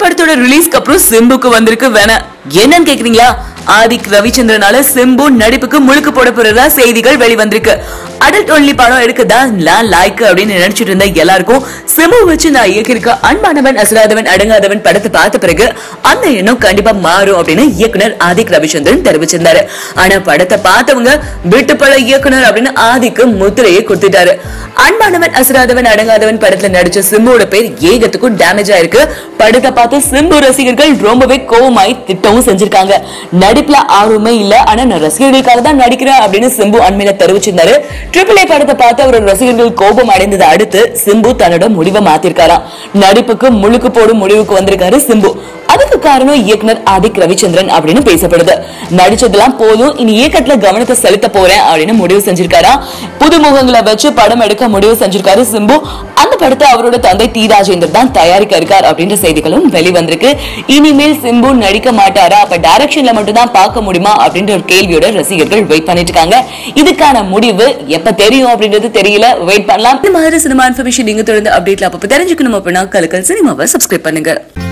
படத்தோட ரிலீஸ்க்கு அப்புறம் சிம்புக்கு வந்திருக்கு வேணாம் என்னன்னு கேக்குறீங்களா ஆதிக் ரவிச்சந்திரனால சிம்பு நடிப்புக்கு முழுக்கு போட போறதா செய்திகள் வெளிவந்திருக்கு அடல்ட் ஒன்லி படம் எடுக்கதா நான் லாய்க் அப்படின்னு நினைச்சிட்டு இருந்த எல்லாருக்கும் சிம்பு வச்சு நான் இயக்கியிருக்க அன்பானவன் அசராதவன் அடங்காதவன் படத்தை பார்த்த பிறகு அந்த எண்ணம் கண்டிப்பா மாறும் அப்படின்னு இயக்குனர் ஆதிக் ரவிச்சந்திரன் தெரிவிச்சிருந்தாரு ஆனா படத்தை பார்த்தவங்க விட்டு பட இயக்குனர் அப்படின்னு ஆதிக்கு முத்திரையை கொடுத்துட்டாரு அன்பானவன் அசராதவன் அடங்காதவன் படத்துல நடிச்ச சிம்புவோட பேர் ஏகத்துக்கும் டேமேஜ் ஆயிருக்கு படத்தை பார்த்து சிம்பு ரசிகர்கள் ரொம்பவே கோவமாய் திட்டமும் செஞ்சிருக்காங்க நடிப்புல ஆர்வமே இல்ல ஆனா நான் ரசிகர்களுக்காக தான் நடிக்கிறேன் அப்படின்னு சிம்பு அண்மையில தெரிவிச்சிருந்தாரு ட்ரிபிள் ஏ படத்தை பார்த்து அவரோட ரசிகர்கள் கோபம் அடைந்ததை அடுத்து சிம்பு தன்னோட முடிவை மாத்திருக்காராம் நடிப்புக்கு முழுக்கு போடும் முடிவுக்கு வந்திருக்காரு சிம்பு அதுக்கு காரணம் இயக்குனர் ஆதிக் ரவிச்சந்திரன் அப்படின்னு பேசப்படுது நடிச்சதெல்லாம் போதும் இனி இயக்கத்துல கவனத்தை செலுத்த போறேன் அப்படின்னு முடிவு செஞ்சிருக்காரா புது முகங்களை வச்சு படம் எடுக்க முடிவு செஞ்சிருக்காரு சிம்பு அந்த படத்தை அவரோட தந்தை டி ராஜேந்தர் தான் தயாரிக்க இருக்கார் அப்படின்ற செய்திகளும் வெளிவந்திருக்கு இனிமேல் சிம்பு நடிக்க மாட்டாரா அப்ப டைரக்ஷன்ல மட்டும் தான் பார்க்க முடியுமா அப்படின்ற ஒரு கேள்வியோட ரசிகர்கள் வெயிட் பண்ணிட்டு இருக்காங்க இதுக்கான முடிவு எப்ப தெரியும் அப்படின்றது தெரியல வெயிட் பண்ணலாம் இந்த மாதிரி சினிமா இன்ஃபர்மேஷன் நீங்க தொடர்ந்து அப்டேட்ல அப்ப தெரிஞ்சுக்கணும் அப்படின்னா கலக்கல் சினிமாவை சப்ஸ்கிரைப் பண்ணுங்க